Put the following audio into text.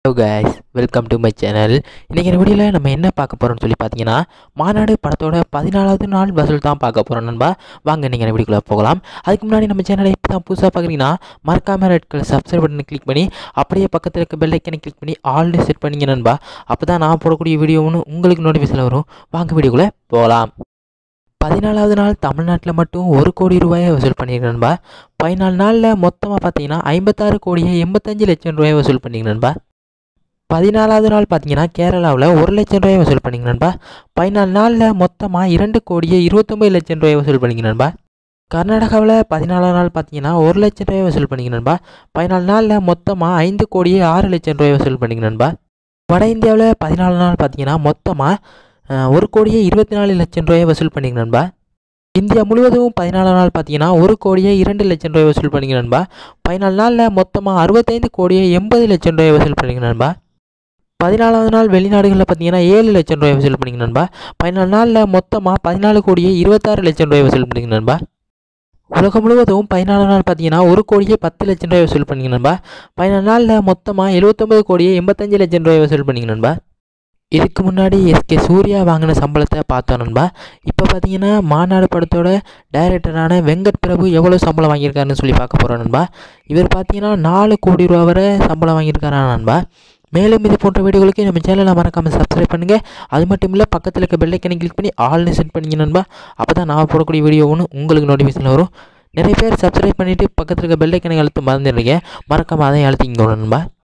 hello guys welcome to my channel இன்றைக்கி இந்த வீடியோவில் நம்ம என்ன பார்க்க போகிறோம்னு சொல்லி பார்த்தீங்கன்னா மாநாடு படத்தோட பதினாலாவது நாள் வசூல் தான் பார்க்க போகிறோம் நண்பா வாங்க நீங்கள் இந்த வீடியோக்குள்ளே போகலாம் அதுக்கு முன்னாடி நம்ம சேனலை இப்போ தான் புதுசாக பார்க்குறீங்கன்னா மறக்காமல் ரெட் கலர் சப்ஸ்கிரைப் பட்டனை கிளிக் பண்ணி அப்படியே பக்கத்தில் இருக்க பெல் ஐக்கனை கிளிக் பண்ணி ஆல்ரெடி செட் பண்ணிங்க நண்பா அப்போ தான் நான் போடக்கூடிய வீடியோன்னு உங்களுக்கு நோட்டிஃபிகேஷன் வரும் வாங்க வீடியோக்குள்ளே போகலாம் பதினாலாவது நாள் தமிழ்நாட்டில் மட்டும் ஒரு கோடி ரூபாயை வசூல் பண்ணியிருக்கேன் நண்பா பதினாலு நாளில் மொத்தமாக பார்த்தீங்கன்னா ஐம்பத்தாறு கோடியே எண்பத்தஞ்சு லட்சம் ரூபாயை வசூல் பண்ணியிருக்கேன் நண்பா பதினாலாவது நாள் பார்த்தீங்கன்னா கேரளாவில் ஒரு லட்சம் ரூபாய் வசூல் பண்ணிங்க நண்பா பதினாலு நாளில் மொத்தமாக இரண்டு கோடியே இருபத்தொம்பது லட்சம் ரூபாய் வசூல் பண்ணிங்க நண்பா கர்நாடகாவில் பதினாலாம் நாள் பார்த்தீங்கன்னா ஒரு லட்சம் ரூபாய் வசூல் பண்ணிங்க நண்பா பதினாலு நாளில் மொத்தமாக ஐந்து கோடியே ஆறு லட்சம் ரூபாய் வசூல் பண்ணிங்க நண்பா வட இந்தியாவில் பதினாலு நாள் பார்த்தீங்கன்னா மொத்தமாக ஒரு கோடியே இருபத்தி நாலு லட்சம் ரூபாயை வசூல் பண்ணிங்க நண்பா இந்தியா முழுவதும் பதினாலு நாள் பார்த்தீங்கன்னா ஒரு கோடியே இரண்டு லட்சம் ரூபாய் வசூல் பண்ணிங்க நண்பா பதினாலு நாளில் மொத்தமாக அறுபத்தைந்து கோடியே எண்பது லட்சம் ரூபாய் வசூல் பண்ணிங்க நண்பா பதினாலாவது நாள் வெளிநாடுகளில் பார்த்தீங்கன்னா ஏழு லட்சம் ரூபாய் வசூல் பண்ணிங்க நண்பா பதினாலு நாளில் மொத்தமாக பதினாலு கோடியே இருபத்தாறு லட்சம் ரூபாய் வசூல் பண்ணிங்க நண்பா உலகம் முழுவதும் பதினாலு நாள் பார்த்தீங்கன்னா ஒரு கோடியே பத்து லட்சம் ரூபாய் வசூல் பண்ணிங்க நண்பா பதினாலு நாளில் மொத்தமாக எழுபத்தொம்பது கோடியே எண்பத்தஞ்சு லட்சம் ரூபாய் வசூல் பண்ணிங்க நண்பா இதுக்கு முன்னாடி எஸ்கே சூர்யா வாங்கின சம்பளத்தை பார்த்தோம் நண்பா இப்போ பார்த்தீங்கன்னா மாநாடு படத்தோட டைரக்டரான வெங்கட் பிரபு எவ்வளோ சம்பளம் வாங்கியிருக்காருன்னு சொல்லி பார்க்க போகிறோம் நண்பா இவர் பார்த்தீங்கன்னா நாலு கோடி ரூபா வரை சம்பளம் வாங்கியிருக்காரா நண்பா மேலும் இது போன்ற வீடியோகளுக்கு நம்ம சேனலை மறக்காமல் சப்ஸ்கிரைப் பண்ணுங்கள் அது மட்டும் இல்லை பக்கத்தில் இருக்க பெல்லைக்கனை கிளிக் பண்ணி ஆல்னு செட் பண்ணிங்க நண்பா அப்போ தான் நான் போடக்கூடிய வீடியோ ஒன்று உங்களுக்கு நோட்டிஃபிகேஷன் வரும் நிறைய பேர் சப்ஸ்கிரைப் பண்ணிவிட்டு பக்கத்தில் இருக்க பெல்லைக்கனை அழுத்த மறந்துடுறீங்க மறக்காமல் அதையும் அழுத்திங்க நண்பா